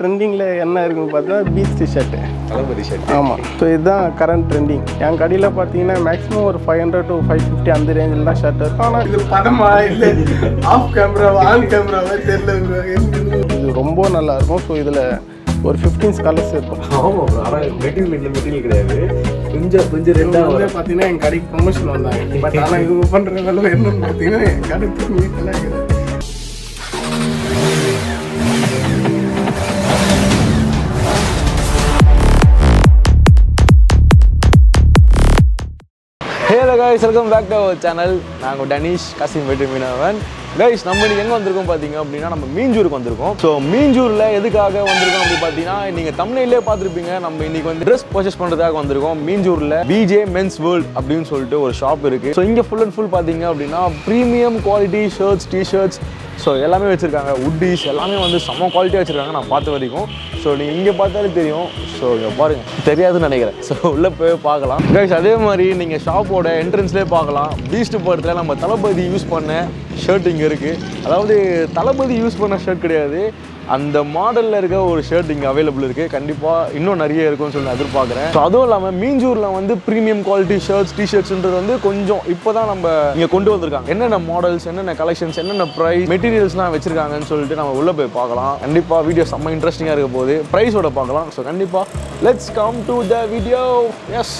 ட்ரெண்டிங்கில் என்ன இருக்குன்னு பார்த்தா பீச் டிஷர்ட்டு தளபதி ஷர்ட் ஆமாம் ஸோ இதுதான் கரண்ட் ட்ரெண்டிங் என் கடையில் பார்த்தீங்கன்னா மேக்ஸிமம் ஒரு five hundred to five fifty அந்த ரேஞ்சில் தான் ஷர்ட் இருக்கும் ஆனால் இது படமா இல்லை ஆஃப் கேமராவா ஆன் கேமராவா தெரியல இது ரொம்ப நல்லா இருக்கும் ஸோ இதில் ஒரு ஃபிஃப்டீன்ஸ் கலர்ஸ் இருக்கும் ஆமா ப்ரோ ஆனால் மெட்டீரியல் இந்த மெட்டீரியல் கிடையாது கொஞ்சம் கொஞ்சம் இவங்க ரெண்டாக வந்து பார்த்தீங்கன்னா என் கடைக்கு ப்ரொமோஷன் வந்தாங்க பட் ஆனால் இவங்க பண்ணுற வேலை என்னன்னு பார்த்தீங்கன்னா என் கடைக்கு மீட்டெல்லாம் இருக்குது hey guys welcome back to our channel நாங்கள் டனிஷ் காசிம் வெற்றி மீனவன் கைஸ் நம்ம இன்னைக்கு எங்கே வந்திருக்கோம் பார்த்தீங்க அப்படின்னா நம்ம மீஞ்சூருக்கு வந்திருக்கோம் ஸோ மீஞ்சூரில் எதுக்காக வந்திருக்கோம் அப்படி பார்த்தீங்கன்னா நீங்கள் தமிழ்லேயே பார்த்துருப்பீங்க நம்ம இன்னைக்கு வந்து ட்ரெஸ் பர்ச்சேஸ் பண்ணுறதுக்காக வந்திருக்கோம் மீஞ்சூரில் பிஜே மென்ஸ் வேர்ல்ட் அப்படின்னு சொல்லிட்டு ஒரு ஷாப் இருக்குது ஸோ இங்கே ஃபுல் அண்ட் ஃபுல் பார்த்தீங்க அப்படின்னா premium quality shirts t-shirts so எல்லாமே வச்சுருக்காங்க உட்டீஸ் எல்லாமே வந்து செம்ம குவாலிட்டியாக வச்சுருக்காங்க நான் பார்த்த வரைக்கும் ஸோ நீங்கள் இங்கே பார்த்தாலே தெரியும் ஸோ இங்கே பாருங்கள் தெரியாதுன்னு நினைக்கிறேன் ஸோ உள்ளே போய் பார்க்கலாம் கைஸ் அதே மாதிரி நீங்கள் ஷாப்போட என்ட்ரன்ஸ்லேயே பார்க்கலாம் பீஸ்ட் படத்தில் நம்ம தளபதி யூஸ் பண்ண ஷர்ட் இங்கே இருக்குது அதாவது தளபதி யூஸ் பண்ண ஷர்ட் கிடையாது அந்த மாடலில் இருக்க ஒரு ஷர்ட் இங்கே அவைலபிள் இருக்குது கண்டிப்பாக இன்னும் நிறைய இருக்கும்னு சொல்லி நான் எதிர்பார்க்குறேன் ஸோ அதுவும் இல்லாமல் மீஞ்சூரில் வந்து ப்ரீமியம் குவாலிட்டி ஷர்ட்ஸ் டிஷர்ட்ஸ்ன்றது வந்து கொஞ்சம் இப்போ தான் நம்ம இங்கே கொண்டு வந்திருக்காங்க என்னென்ன மாடல்ஸ் என்னென்ன கலெக்ஷன்ஸ் என்னென்ன ப்ரைஸ் மெட்டீரியல்ஸ்லாம் வச்சிருக்காங்கன்னு சொல்லிட்டு நம்ம உள்ளே போய் பார்க்கலாம் கண்டிப்பாக வீடியோ செம்ம இன்ட்ரெஸ்டிங்காக இருக்க போகுது ப்ரைஸோட பார்க்கலாம் ஸோ கண்டிப்பாக let's come to the video yes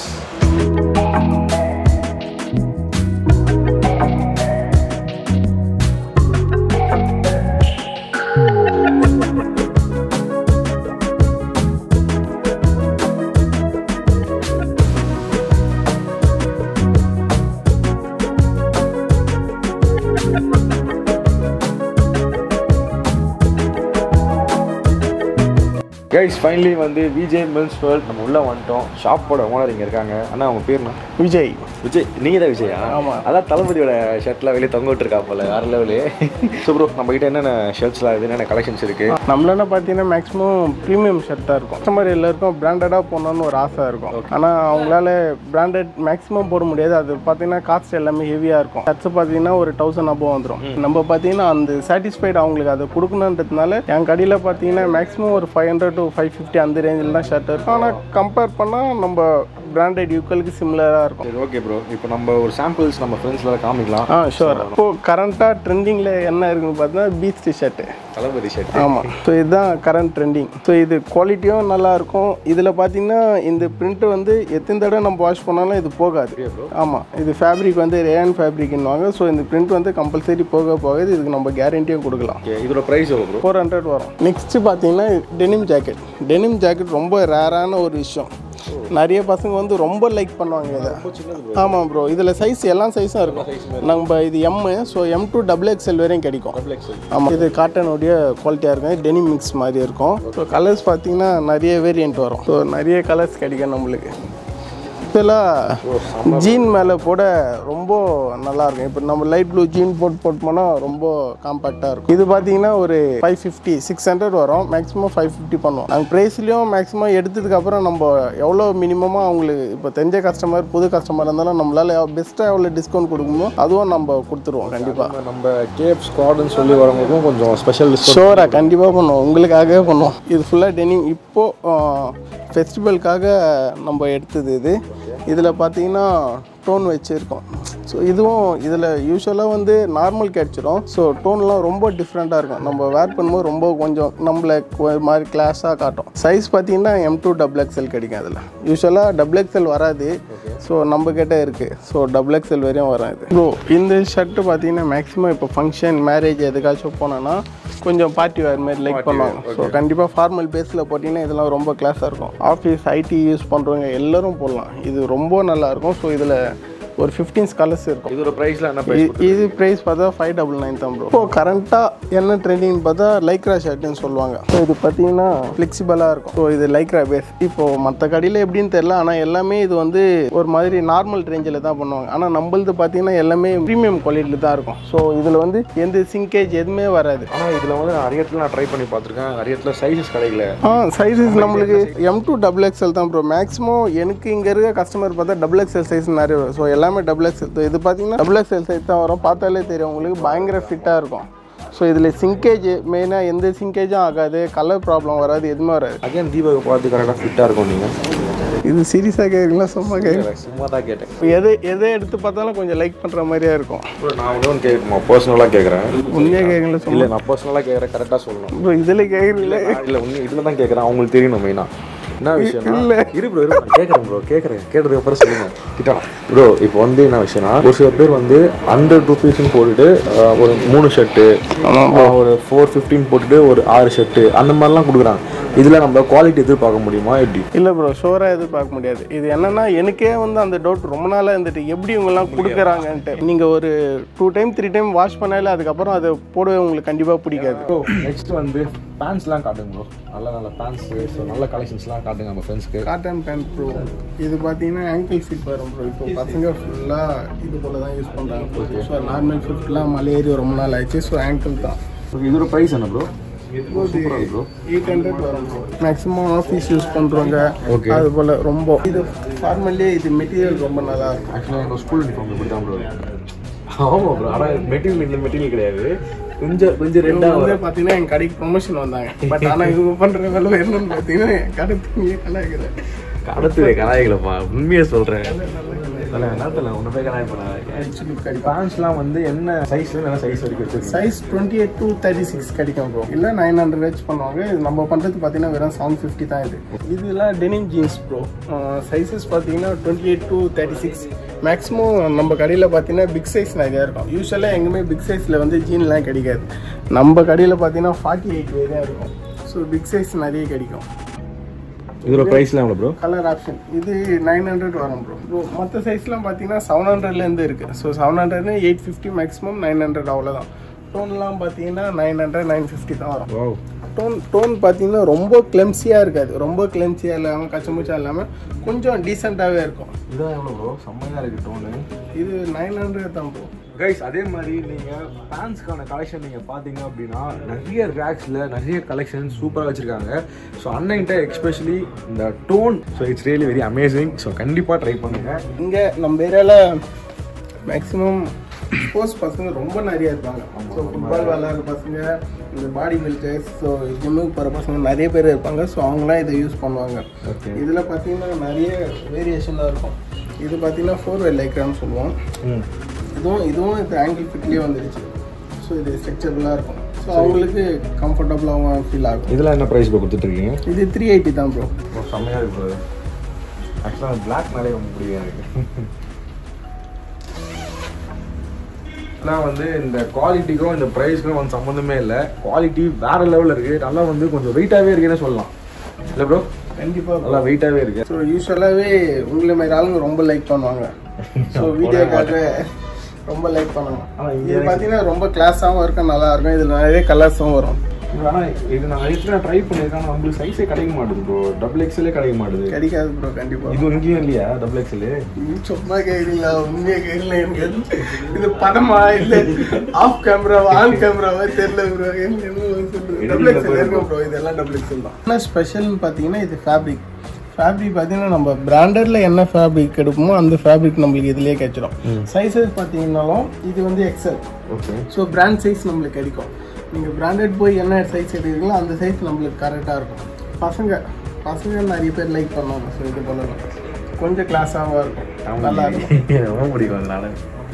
guys finally வந்து விஜய் மில்ஸ் வேர்ல்ட் நம்ம உள்ளே வந்துட்டோம் ஷாப்போட ஓனர் இங்கே இருக்காங்க அண்ணா அவங்க பேர் என்ன விஜய் விஜய் நீங்க தான் விஜயா ஆமா. அதான் தளபதியோட ஷர்ட்லாம் வெளியே தொங்க விட்டுருக்கா போல வேற லெவலு ஸோ ப்ரோ நம்ம கிட்ட என்னென்ன ஷர்ட்ஸ்லாம் இது என்னென்ன கலெக்ஷன்ஸ் இருக்கு நம்மளால பார்த்தீங்கன்னா மேக்ஸிமம் ப்ரீமியம் ஷர்ட்டாக இருக்கும் கஸ்டமர் எல்லாருக்கும் பிராண்டடாக போடணும்னு ஒரு ஆசை இருக்கும் ஆனால் அவங்களால பிராண்டட் மேக்ஸிமம் போட முடியாது அது பார்த்தீங்கன்னா காஸ்ட் எல்லாமே ஹெவியாக இருக்கும் ஷர்ட்ஸ் பார்த்தீங்கன்னா ஒரு தௌசண்ட் அபோவ் வந்துடும் நம்ம பார்த்தீங்கன்னா அந்த சாட்டிஸ்ஃபைடு அவங்களுக்கு அதை கொடுக்கணுன்றதுனால என் கடையில் பார்த்தீங்கன்னா மேக்ஸிமம் ஒரு five hundred to five fifty அந்த ரேஞ்சில் தான் ஷர்ட் இருக்கும் ஆனால் கம்பேர் பண்ணால் நம்ம பிராண்டட் யூக்கலுக்கு சிமிலராக இருக்கும் சரி ஓகே ப்ரோ இப்போ நம்ம ஒரு சாம்பிள்ஸ் நம்ம ஃப்ரெண்ட்ஸ்ல காமிக்கலாம் ஆ ஷோர் இப்போ கரண்ட்டாக ட்ரெண்டிங்கில் என்ன இருக்குன்னு பார்த்தீங்கன்னா பீச் டிஷர்ட்டு தளபதி ஷர்ட் ஆமாம் ஸோ இதுதான் கரண்ட் ட்ரெண்டிங் ஸோ இது குவாலிட்டியும் நல்லா இருக்கும் இதில் பார்த்தீங்கன்னா இந்த பிரிண்ட் வந்து எத்தனை தடவை நம்ம வாஷ் பண்ணாலும் இது போகாது ஆமாம் இது ஃபேப்ரிக் வந்து ரேன் ஃபேப்ரிக்னுவாங்க ஸோ இந்த பிரிண்ட் வந்து கம்பல்சரி போக போகாது இதுக்கு நம்ம கேரண்டியும் கொடுக்கலாம் ஓகே இதோட ப்ரைஸ் எவ்வளோ ப்ரோ ஃபோர் ஹண்ட்ரட் வரும் நெக்ஸ்ட் பார்த்தீங்கன்னா டெனிம் ஜாக்கெட் டெனிம் ஜாக்கெட் ரொம்ப ரேரான ஒரு விஷயம் நிறைய பசங்க வந்து ரொம்ப லைக் பண்ணுவாங்க இதை ஆமாம் ப்ரோ இதில் சைஸ் எல்லா சைஸும் இருக்கும் நம்ம இது M so M to double XL வரையும் கிடைக்கும் ஆமாம் இது காட்டனுடைய குவாலிட்டியாக இருக்கும் டெனிம் மிக்ஸ் மாதிரி இருக்கும் ஸோ கலர்ஸ் பார்த்தீங்கன்னா நிறைய வேரியண்ட் வரும் ஸோ நிறைய கலர்ஸ் கிடைக்கும் நம்மளுக்கு இப்போலாம் ஜீன் மேலே போட ரொம்ப நல்லா இருக்கும் இப்போ நம்ம லைட் ப்ளூ ஜீன் போட்டு போட்டு போனால் ரொம்ப காம்பாக்டாக இருக்கும் இது பார்த்தீங்கன்னா ஒரு ஃபைவ் ஃபிஃப்டி சிக்ஸ் ஹண்ட்ரட் வரும் மேக்ஸிமம் ஃபைவ் ஃபிஃப்டி பண்ணுவோம் நாங்கள் ப்ரைஸ்லேயும் மேக்ஸிமம் எடுத்ததுக்கப்புறம் நம்ம எவ்வளோ மினிமமாக அவங்களுக்கு இப்போ தெரிஞ்ச கஸ்டமர் புது கஸ்டமர் இருந்தாலும் நம்மளால் பெஸ்ட்டாக எவ்வளோ டிஸ்கவுண்ட் கொடுக்குமோ அதுவும் நம்ம கொடுத்துருவோம் கண்டிப்பாக நம்ம கேப் ஸ்குவாடுன்னு சொல்லி வரவங்களுக்கும் கொஞ்சம் ஸ்பெஷல் ஷோராக கண்டிப்பாக பண்ணுவோம் உங்களுக்காகவே பண்ணுவோம் இது ஃபுல்லாக டெனிம் இப்போது ஃபெஸ்டிவலுக்காக நம்ம எடுத்தது இது இதில் பார்த்தீங்கன்னா டோன் வச்சுருக்கோம் ஸோ இதுவும் இதில் யூஸ்வலாக வந்து நார்மல் கிடச்சிரும் ஸோ டோன்லாம் ரொம்ப டிஃப்ரெண்ட்டாக இருக்கும் நம்ம வேர் பண்ணும்போது ரொம்ப கொஞ்சம் நம்மளை ஒரு மாதிரி கிளாஸாக காட்டும் சைஸ் பார்த்தீங்கன்னா எம் டூ டபுள் எக்ஸ்எல் கிடைக்கும் அதில் யூஸ்வலாக டபுள் எக்ஸ்எல் வராது ஸோ நம்ம கிட்ட இருக்குது ஸோ டபுள் எக்ஸ்எல் வரையும் வரும் இது ப்ரோ இந்த ஷர்ட்டு பார்த்தீங்கன்னா மேக்ஸிமம் இப்போ ஃபங்க்ஷன் மேரேஜ் எதுக்காச்சும் போனோன்னா கொஞ்சம் பார்ட்டி வேர் மாதிரி லைக் பண்ணுவாங்க ஸோ கண்டிப்பாக ஃபார்மல் பேஸில் போட்டிங்கன்னா இதெல்லாம் ரொம்ப கிளாஸாக இருக்கும் ஆஃபீஸ் ஐடி யூஸ் பண்ணுறவங்க எல்லோரும் போடலாம் இது ரொம்ப நல்லாயிருக்கும் ஸோ இதில் ஒரு ஃபிஃப்டீன்ஸ் கலர்ஸ் இருக்கும் இதோட ப்ரைஸ்ல என்ன இ- ப்ரைஸ் இது ப்ரைஸ் பார்த்தா ஃபைவ் டபுள் நைன் தான் ப்ரோ இப்போ கரண்ட்டாக என்ன ட்ரெண்டிங் பார்த்தா லைக்ரா ஷர்ட்னு சொல்லுவாங்க ஸோ இது பார்த்தீங்கன்னா ஃப்ளெக்சிபிளாக இருக்கும் ஸோ இது லைக்ரா பேஸ் இப்போ மற்ற கடையில் எப்படின்னு தெரியல ஆனால் எல்லாமே இது வந்து ஒரு மாதிரி நார்மல் ரேஞ்சில் தான் பண்ணுவாங்க ஆனால் நம்மளது பார்த்தீங்கன்னா எல்லாமே ப்ரீமியம் குவாலிட்டியில் தான் இருக்கும் ஸோ இதில் வந்து எந்த சிங்கேஜ் எதுவுமே வராது ஆனால் இதில் வந்து நான் நிறைய இடத்துல நான் ட்ரை பண்ணி பார்த்துருக்கேன் நிறைய இடத்துல சைஸஸ் கிடைக்கல ஆ சைஸஸ் நம்மளுக்கு எம் டூ டபுள் எக்ஸ்எல் தான் ப்ரோ மேக்ஸிமம் எனக்கு இங்கே இருக்க கஸ்டமர் பார்த்தா டபுள் எக்ஸ்எல் சைஸ் நிறைய வரும் ஸோ எல்லாமே டபுள் எக்ஸ்எல் இது பார்த்தீங்கன்னா டபுள் எக்ஸ்எல் சைஸ் தான் வரும் பார்த்தாலே தெரியும் உங்களுக்கு பயங்கர ஃபிட்டாக இருக்கும் ஸோ இதில் சிங்கேஜ் மெயினாக எந்த சிங்கேஜும் ஆகாது கலர் ப்ராப்ளம் வராது எதுவுமே வராது அகைன் தீபக் பார்த்து கரெக்டாக ஃபிட்டாக இருக்கும் நீங்கள் இது சீரியஸாக கேட்குங்களா சும்மா கேட்குறேன் சும்மா தான் கேட்டேன் எது எதை எடுத்து பார்த்தாலும் கொஞ்சம் லைக் பண்ணுற மாதிரியா இருக்கும் ப்ரோ நான் ஒன்று ஒன்று கேட்குமா பர்சனலாக கேட்குறேன் உண்மையாக கேட்கல சும்மா இல்லை நான் பர்சனலாக கேட்குறேன் கரெக்டாக சொல்லணும் ப்ரோ இதில் கேட்குறீங்களே இல்லை உண்மை இதில் தான் கேட்குறேன் அவங்களுக்கு தெரியணும் மெயினாக என்ன விஷயம்னா இரு ப்ரோ இரு கேட்குறேன் ப்ரோ கேட்குறேன் கேட்டதுக்கு அப்புறம் சொல்லுங்க கிட்டா ப்ரோ இப்போ வந்து என்ன விஷயம்னா ஒரு சில பேர் வந்து ஹண்ட்ரட் ருபீஸ்னு போட்டுட்டு ஆஹ், ஒரு மூணு ஷர்ட்டு ஒரு ஃபோர் ஃபிஃப்டின் போட்டுட்டு ஒரு ஆறு ஷர்ட்டு அந்த மாதிரிலாம் கொடுக்குறாங்க இதில் நம்ம குவாலிட்டி எதிர்பார்க்க முடியுமா எப்படி இல்லை ப்ரோ ஷோராக எதிர்பார்க்க முடியாது இது என்னன்னா எனக்கே வந்து அந்த டவுட் ரொம்ப நாளாக இருந்துட்டு எப்படி இவங்கெல்லாம் கொடுக்குறாங்கன்ட்டு நீங்கள் ஒரு two time three time wash பண்ணாலே அதுக்கப்புறம் அதை போடவே உங்களுக்கு கண்டிப்பாக பிடிக்காது ப்ரோ நெக்ஸ்ட் வந்து பேண்ட்ஸ்லாம் காட்டுங்க ப்ரோ நல்ல நல்ல பேண்ட்ஸ் ஸோ நல்ல கலெக்ஷன்ஸ்லாம் காட்டுங்க நம்ம ஃப்ரெண்ட்ஸ்க்கு காட்டன் பேண்ட் ப்ரோ இது பார்த்தீங்கன்னா ஆங்கிள் ஃபிட் வரும் ப்ரோ இப்போ பசங்க ஃபுல்லாக இது போல தான் யூஸ் பண்ணுறாங்க ஸோ நார்மல் ஃபிட்லாம் மலையேறி ரொம்ப நாள் ஆயிடுச்சு ஸோ ஆங்கிள் தான் இதோட ப்ரைஸ் என்ன ப்ரோ சூப்பராக ப்ரோ எயிட் ஹண்ட்ரட் வரும் ப்ரோ மேக்ஸிமம் ஆஃபீஸ் யூஸ் பண்ணுறவங்க Okay. அது போல் ரொம்ப இது ஃபார்மல்லே இது மெட்டீரியல் ரொம்ப நல்லா இருக்கும் ஆக்சுவலாக எங்கள் ஸ்கூல் யூனிஃபார்ம் இப்படி தான் ப்ரோ ஆமாம் ப்ரோ ஆனால் மெட்டீரியல் இந்த மெட்டீரியல் கிடையாது கொஞ்சம் கொஞ்சம் இவங்க ரெண்டாக வந்து பார்த்தீங்கன்னா என் கடைக்கு ப்ரொமோஷன் வந்தாங்க பட் ஆனால் இவங்க பண்ணுற வேலை என்னன்னு பார்த்தீங்கன்னா என் கடை தூங்கியே கலாய்க்கிறேன் கடத்துவே கலாய்களப்பா உண்மையை சொல்கிறேன் இல்லை நேரத்தில் ஒன்று போய் கலாய் பண்ணாங்க ஆக்சுவலி கிடைக்கும் பேண்ட்ஸ்லாம் வந்து என்ன சைஸ்ல என்ன சைஸ் வரைக்கும் வச்சிருக்கீங்க size twenty eight to thirty six கிடைக்கும் ப்ரோ இல்லை நைன் ஹண்ட்ரட் வச்சு பண்ணுவாங்க இது நம்ம பண்ணுறது பார்த்தீங்கன்னா வெறும் செவன் ஃபிஃப்டி தான் இது இதெல்லாம் டெனிம் ஜீன்ஸ் ப்ரோ சைஸஸ் பார்த்தீங்கன்னா twenty eight to thirty six maximum நம்ம கடையில் பார்த்தீங்கன்னா பிக் சைஸ் நிறையா இருக்கும் யூஸ்வலாக எங்கேயுமே பிக் சைஸில் வந்து ஜீன்லாம் கிடைக்காது நம்ம கடையில் பார்த்தீங்கன்னா ஃபார்ட்டி எயிட் தான் இருக்கும் ஸோ பிக் சைஸ் நிறைய கிடைக்கும் இதோட ப்ரைஸ்லாம் எவ்வளோ ப்ரோ கலர் ஆப்ஷன் இது நைன் ஹண்ட்ரட் வரும் ப்ரோ ப்ரோ மற்ற சைஸ்லாம் பார்த்தீங்கன்னா செவன் ஹண்ட்ரட்லேருந்து இருக்குது so seven hundred eight fifty maximum nine hundred அவ்வளோதான் டோன்லாம் பார்த்தீங்கன்னா நைன் ஹண்ட்ரட் நைன் ஃபிஃப்டி தான் வரும் வாவ் டோன் டோன் பார்த்தீங்கன்னா ரொம்ப கிளம்சியாக இருக்காது ரொம்ப கிளம்சியாக இல்லாமல் கச்சமுச்சா இல்லாமல் கொஞ்சம் டீசெண்டாகவே இருக்கும் இதான் எவ்வளோ ப்ரோ செம்மையாக இருக்குது டோனு இது நைன் ஹண்ட்ரட் தான் ப்ரோ கைஸ் அதே மாதிரி நீங்கள் பேண்ட்ஸ்க்கான கலெக்ஷன் நீங்கள் பார்த்தீங்க அப்படின்னா நிறைய ரேக்ஸில் நிறைய கலெக்ஷன் சூப்பராக வச்சுருக்காங்க ஸோ அன்னைன்ட்ட எக்ஸ்பெஷலி இந்த tone so it's really very amazing so கண்டிப்பாக ட்ரை பண்ணுங்கள் இங்கே நம்ம ஏரியாவில் மேக்ஸிமம் ஸ்போர்ட்ஸ் பசங்க ரொம்ப நிறைய இருப்பாங்க ஸோ ஃபுட்பால் விளாட்ற பசங்க இந்த பாடி பில்டர்ஸ் ஸோ ஜிம்முக்கு போகிற பசங்க நிறைய பேர் இருப்பாங்க ஸோ அவங்களாம் இதை யூஸ் பண்ணுவாங்க ஓகே இதில் பார்த்தீங்கன்னா நிறைய வேரியேஷனாக இருக்கும் இது பார்த்தீங்கன்னா ஃபோர் வெல் லைக்ரான்னு சொல்லுவோம் ம் இதுவும் இதுவும் இது ஆங்கிள் ஃபிட்லேயே வந்துடுச்சு ஸோ இது ஸ்ட்ரக்சரபுளாக இருக்கும் ஸோ அவங்களுக்கு கம்ஃபர்டபுளாகவும் ஃபீல் ஆகும் இதெல்லாம் என்ன ப்ரைஸ் ப்ரோ கொடுத்துட்ருக்கீங்க இது த்ரீ எயிட்டி தான் ப்ரோ ப்ரோ செம்மையாக இருக்கு ப்ரோ ஆக்சுவலாக பிளாக்னாலே ரொம்ப பிடிக்கும் எனக்கு ஆனால் வந்து இந்த குவாலிட்டிக்கும் இந்த ப்ரைஸ்க்கும் வந்து சம்மந்தமே இல்லை குவாலிட்டி வேற லெவலில் இருக்குது நல்லா வந்து கொஞ்சம் வெயிட்டாகவே இருக்குன்னு சொல்லலாம் இல்லை ப்ரோ கண்டிப்பாக நல்லா வெயிட்டாகவே இருக்கு ஸோ யூஸ்வலாகவே உங்களை மாதிரி ஆளுங்க ரொம்ப லைக் பண்ணுவாங்க ஸோ வீடியோக்காக ரொம்ப லைக் பண்ணுவாங்க ஆனா இங்க இது பார்த்தீங்கன்னா ரொம்ப கிளாஸாகவும் இருக்கும் நல்லா இருக்கும் இதில் நிறைய கலர்ஸும் வரும் ஆனால் இது நான் நிறைய ட்ரை பண்ணியிருக்கேன் ஆனால் நம்மளுக்கு சைஸே கிடைக்க மாட்டுது ப்ரோ டபுள் எக்ஸ்எல்லே கிடைக்க மாட்டுது கிடைக்காது ப்ரோ கண்டிப்பாக இது இங்கேயும் இல்லையா டபுள் எக்ஸ்எல் நீ சும்மா கேட்குறீங்களா உண்மையாக கேட்கல எனக்கு எது- இது படமா இல்லை ஆஃப் கேமராவா ஆன் கேமராவா தெரியல ப்ரோ டபுள் எக்ஸல் இருக்கும் ப்ரோ இதெல்லாம் டபுள் எக்ஸல் தான் என்ன ஸ்பெஷல்னு பார்த்தீங்கன்னா இது ஃபேப்ரிக் ஃபேப்ரிக் பார்த்தீங்கன்னா நம்ம பிராண்டட்ல என்ன ஃபேப்ரிக் எடுப்போமோ அந்த ஃபேப்ரிக் நம்மளுக்கு இதுலயே கிடைச்சிடும் சைஸஸ் பார்த்தீங்கன்னாலும் இது வந்து XL okay so brand size நம்மளுக்கு கிடைக்கும் நீங்கள் பிராண்டட் போய் என்ன சைஸ் எடுக்கிறீங்களோ அந்த சைஸ் நம்மளுக்கு கரெக்டாக இருக்கும் பசங்க பசங்க நிறைய பேர் லைக் பண்ணுவாங்க ஸோ இது பண்ணலாம் கொஞ்சம் கிளாஸாகவும் இருக்கும் நல்லா இருக்கும் ரொம்ப பிடிக்கும் அதனால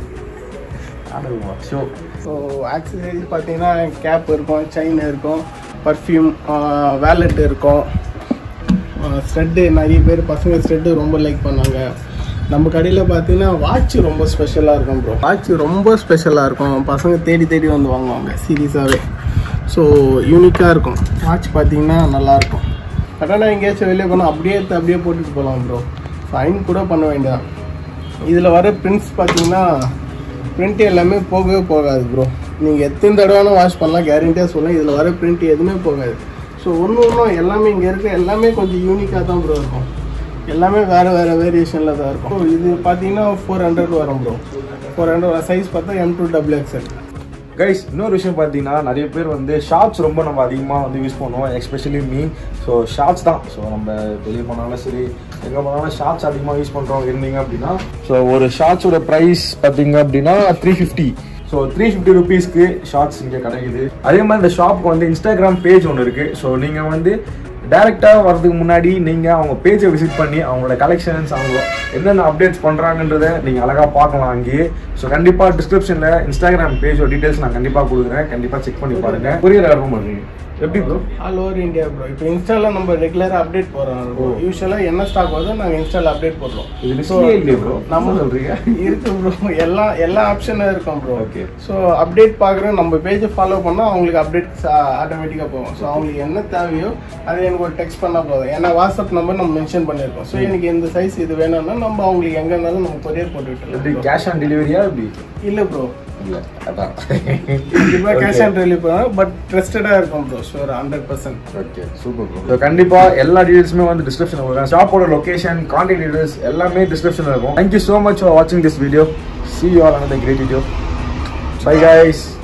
ஷோ ஸோ ஆக்சசரிஸ் பார்த்தீங்கன்னா கேப் இருக்கும் செயின் இருக்கும் பர்ஃப்யூம் வேலெட் இருக்கும் ஸ்டெட்டு நிறைய பேர் பசங்க ஸ்டெட்டு ரொம்ப லைக் பண்ணாங்க நம்ம கடையில் பார்த்தீங்கன்னா வாட்ச் ரொம்ப ஸ்பெஷலாக இருக்கும் ப்ரோ வாட்ச் ரொம்ப ஸ்பெஷலாக இருக்கும் பசங்க தேடி தேடி வந்து வாங்குவாங்க சீரியஸாகவே ஸோ யூனிக்காக இருக்கும் வாட்ச் பார்த்தீங்கன்னா நல்லாயிருக்கும் கரெக்டாக எங்கேயாச்சும் வெளியே போனால் அப்படியே எடுத்து அப்படியே போட்டுட்டு போகலாம் ப்ரோ ஃபைன் கூட பண்ண வேண்டியதான் இதில் வர பிரிண்ட்ஸ் பார்த்தீங்கன்னா பிரிண்ட் எல்லாமே போகவே போகாது ப்ரோ நீங்கள் எத்தனை தடவைனா வாஷ் பண்ணலாம் கேரண்டியாக சொல்லலாம் இதில் வர பிரிண்ட் எதுவுமே போகாது ஸோ ஒன்று ஒன்றும் எல்லாமே இங்கே இருக்க எல்லாமே கொஞ்சம் யூனிக்காக தான் ப்ரோ இருக்கும் எல்லாமே வேறு வேறு வேரியேஷனில் தான் இருக்கும் இது பார்த்தீங்கன்னா ஃபோர் ஹண்ட்ரட் வரும் ப்ரோ ஃபோர் ஹண்ட்ரட் சைஸ் பார்த்தா M to double XL guys இன்னொரு விஷயம் பார்த்தீங்கன்னா நிறைய பேர் வந்து ஷார்ட்ஸ் ரொம்ப நம்ம அதிகமாக வந்து யூஸ் பண்ணுவோம் எஸ்பெஷலி மீ ஸோ ஷார்ட்ஸ் தான் ஸோ நம்ம வெளியே போனாலும் சரி எங்கே போனாலும் ஷார்ட்ஸ் அதிகமாக யூஸ் பண்ணுறோம் இருந்தீங்க அப்படின்னா ஸோ ஒரு ஷார்ட்ஸோட ப்ரைஸ் பார்த்தீங்க அப்படின்னா three fifty so three fifty ருபீஸ்க்கு ஷார்ட்ஸ் இங்கே கிடைக்குது அதே மாதிரி இந்த ஷாப்புக்கு வந்து இன்ஸ்டாகிராம் பேஜ் ஒன்று இருக்குது ஸோ நீங்கள் வந்து டேரெக்டாக வரதுக்கு முன்னாடி நீங்கள் அவங்க பேஜை விசிட் பண்ணி அவங்களோட கலெக்ஷன்ஸ் அவங்க என்னென்ன அப்டேட்ஸ் பண்ணுறாங்கன்றதை நீங்கள் அழகாக பார்க்கலாம் அங்கேயே ஸோ கண்டிப்பாக டிஸ்கிரிப்ஷனில் இன்ஸ்டாகிராம் பேஜோட டீட்டெயில்ஸ் நான் கண்டிப்பாக கொடுக்குறேன் கண்டிப்பாக செக் பண்ணி பாருங்கள் கொரியர் ஆர்டர் பண்ணுறீங்க எப்படி bro all over India bro இப்போ இன்ஸ்டால நம்ம ரெகுலராக அப்டேட் போடுறோம் ப்ரோ யூஸ்வலாக என்ன ஸ்டாக் வருதோ நாங்கள் இன்ஸ்டால அப்டேட் போடுறோம் இது டிஸ்பிளே இல்லையே ப்ரோ நம்ம நம்ம சொல்கிறீங்க இருக்கு ப்ரோ எல்லா எல்லா ஆப்ஷனும் இருக்கும் ப்ரோ Okay. ஸோ அப்டேட் பார்க்குறோம் நம்ம பேஜை ஃபாலோ பண்ணால் அவங்களுக்கு அப்டேட் ஆட்டோமேட்டிக்காக போகும் ஸோ அவங்களுக்கு என்ன தேவையோ அதை எனக்கு ஒரு டெக்ஸ்ட் பண்ணால் போதும் ஏன்னா வாட்ஸ்அப் நம்பர் நம்ம மென்ஷன் பண்ணியிருக்கோம் ஸோ எனக்கு இந்த சைஸ் இது வேணும்னா நம்ம அவங்களுக்கு எங்கே இருந்தாலும் நம்ம கொரியர் போட்டு எப்படி விட்டுருலாம் கேஷ் ஆன் டெலிவரியா எப்படி இல்லை ப்ரோ இல்லை அதான் கண்டிப்பாக கேஷ் ஆன் டெலிவரி பண்ணால் பட் ட்ரஸ்டடாக இருக்கும் bro sure hundred percent okay super bro கண்டிப்பா எல்லா டீடைல்ஸுமே வந்து டிஸ்கிரிப்ஷன் வரும் ஷாப்போட லொகேஷன் கான்டாக்ட் டீடைல்ஸ் எல்லாமே டிஸ்கிரிப்ஷன்ல இருக்கும் தேங்க்யூ ஸோ மச் ஃபார் வாட்சிங் this video see you all another great video bye guys